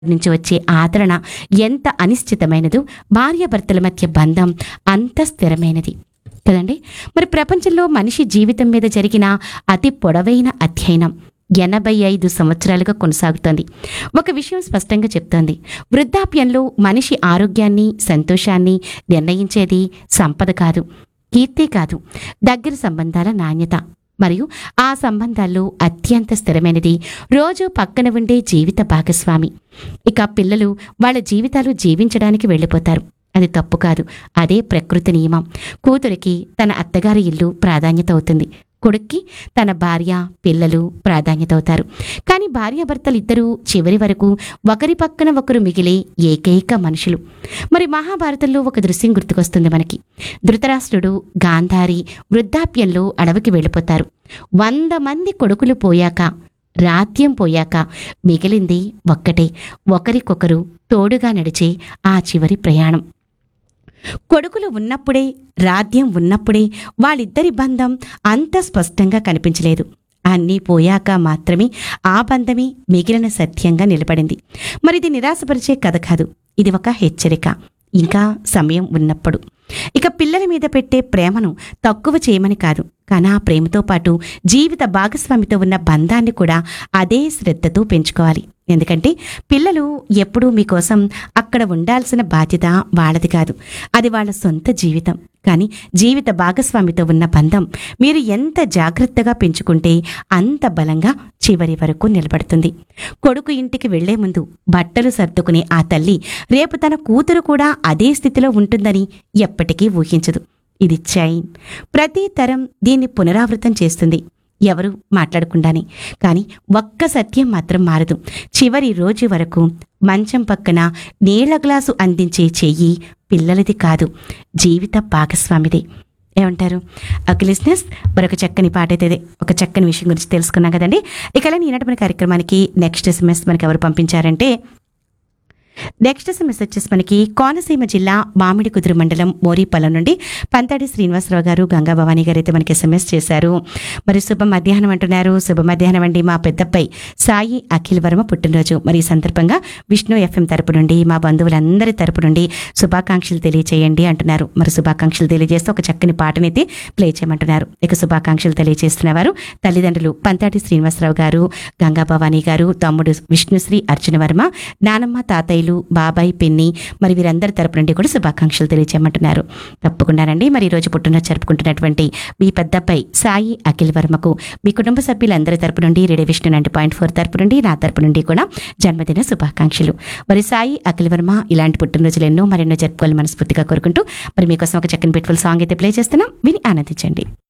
నుంచి వచ్చే ఆదరణ ఎంత అనిశ్చితమైనదో భార్యాభర్తల మధ్య బంధం అంత స్థిరమైనది కదండి మరి ప్రపంచంలో మనిషి జీవితం మీద జరిగిన అతి పొడవైన అధ్యయనం ఎనభై ఐదు సంవత్సరాలుగా కొనసాగుతోంది ఒక విషయం స్పష్టంగా చెప్తోంది వృద్ధాప్యంలో మనిషి ఆరోగ్యాన్ని సంతోషాన్ని నిర్ణయించేది సంపద కాదు కీర్తి కాదు దగ్గర సంబంధాల నాణ్యత మరియు ఆ సంబంధాల్లో అత్యంత స్థిరమైనది రోజు పక్కన ఉండే జీవిత భాగస్వామి ఇక పిల్లలు వాళ్ళ జీవితాలు జీవించడానికి వెళ్ళిపోతారు అది తప్పు కాదు అదే ప్రకృతి నియమం కూతురికి తన అత్తగారి ఇల్లు ప్రాధాన్యత అవుతుంది కొడుక్కి తన భార్య పిల్లలు ప్రాధాన్యత అవుతారు కానీ భార్యాభర్తలు ఇద్దరూ చివరి వరకు ఒకరి పక్కన ఒకరు మిగిలే ఏకైక మనుషులు మరి మహాభారతంలో ఒక దృశ్యం గుర్తుకొస్తుంది మనకి ధృతరాష్ట్రుడు గాంధారి వృద్ధాప్యంలో అడవికి వెళ్ళిపోతారు వంద మంది కొడుకులు పోయాక రాత్యం పోయాక మిగిలింది ఒక్కటే ఒకరికొకరు తోడుగా నడిచే ఆ చివరి ప్రయాణం కొడుకులు ఉన్నప్పుడే రాధ్యం ఉన్నప్పుడే వాళ్ళిద్దరి బంధం అంత స్పష్టంగా కనిపించలేదు అన్నీ పోయాక మాత్రమే ఆ బంధమే మిగిలిన సత్యంగా నిలబడింది మరి ఇది నిరాశపరిచే కథ కాదు ఇది ఒక హెచ్చరిక ఇంకా సమయం ఉన్నప్పుడు ఇక పిల్లల మీద పెట్టే ప్రేమను తక్కువ చేయమని కాదు కానీ ఆ ప్రేమతో పాటు జీవిత భాగస్వామితో ఉన్న బంధాన్ని కూడా అదే శ్రద్ధతో పెంచుకోవాలి ఎందుకంటే పిల్లలు ఎప్పుడూ మీకోసం అక్కడ ఉండాల్సిన బాధ్యత వాళ్ళది కాదు అది వాళ్ళ సొంత జీవితం కానీ జీవిత భాగస్వామితో ఉన్న బంధం మీరు ఎంత జాగ్రత్తగా పెంచుకుంటే అంత బలంగా చివరి వరకు నిలబడుతుంది కొడుకు ఇంటికి వెళ్లే ముందు బట్టలు సర్దుకునే ఆ తల్లి రేపు తన కూతురు కూడా అదే స్థితిలో ఉంటుందని ఎప్పటికీ ఊహించదు ఇది చైన్ ప్రతి తరం దీన్ని పునరావృతం చేస్తుంది ఎవరు మాట్లాడకుండానే కానీ ఒక్క సత్యం మాత్రం మారదు చివరి రోజు వరకు మంచం పక్కన నీళ్ల గ్లాసు అందించే చెయ్యి పిల్లలది కాదు జీవిత భాగస్వామిదే ఏమంటారు ఓకే లిస్నెస్ మరొక చక్కని పాట అయితే ఇదే. ఒక చక్కని విషయం గురించి తెలుసుకున్నాం కదండి ఇక ఇలా ఈనాటి మన కార్యక్రమానికి నెక్స్ట్ ఎస్ఎంఎస్ మనకి ఎవరు పంపించారంటే నెక్స్ట్ ఎస్ఎంఎస్ వచ్చేసి మనకి కోనసీమ జిల్లా మామిడి కుదురు మండలం మోరీపల్లం నుండి పంతాడి శ్రీనివాసరావు గారు గంగా భవానీ గారు అయితే మనకి ఎస్ఎంఎస్ చేశారు మరి శుభ మధ్యాహ్నం అంటున్నారు శుభ మధ్యాహ్నం అండి మా పెద్దపై సాయి అఖిల్ వర్మ పుట్టినరోజు మరి ఈ సందర్భంగా విష్ణు ఎఫ్ఎం తరపు నుండి మా బంధువులందరి తరపు నుండి శుభాకాంక్షలు తెలియచేయండి అంటున్నారు మరి శుభాకాంక్షలు తెలియజేస్తూ ఒక చక్కని పాటనైతే ప్లే చేయమంటున్నారు ఇక శుభాకాంక్షలు తెలియజేస్తున్న వారు తల్లిదండ్రులు పంతాటి శ్రీనివాసరావు గారు గంగా భవానీ గారు తమ్ముడు విష్ణుశ్రీ అర్జున వర్మ నానమ్మ తాతయ్యలు బాబాయ్ పిన్ని మరి వీరందరి తరపు నుండి కూడా శుభాకాంక్షలు తెలియజేయమంటున్నారు తప్పకుండానండి మరి ఈ రోజు పుట్టినరోజు జరుపుకుంటున్నటువంటి మీ పెద్దపై సాయి అఖిల్ వర్మకు మీ కుటుంబ సభ్యులందరి తరపు నుండి radio Vishnu ninety point four తరపు నుండి నా తరపు నుండి కూడా జన్మదిన శుభాకాంక్షలు మరి సాయి అఖిల్ వర్మ ఇలాంటి పుట్టినరోజులు ఎన్నో మరెన్నో జరుపుకోవాలని మనస్ఫూర్తిగా కోరుకుంటూ మరి మీకోసం ఒక చక్కని బ్యూటిఫుల్ సాంగ్ అయితే ప్లే చేస్తున్నాం విని ఆనందించండి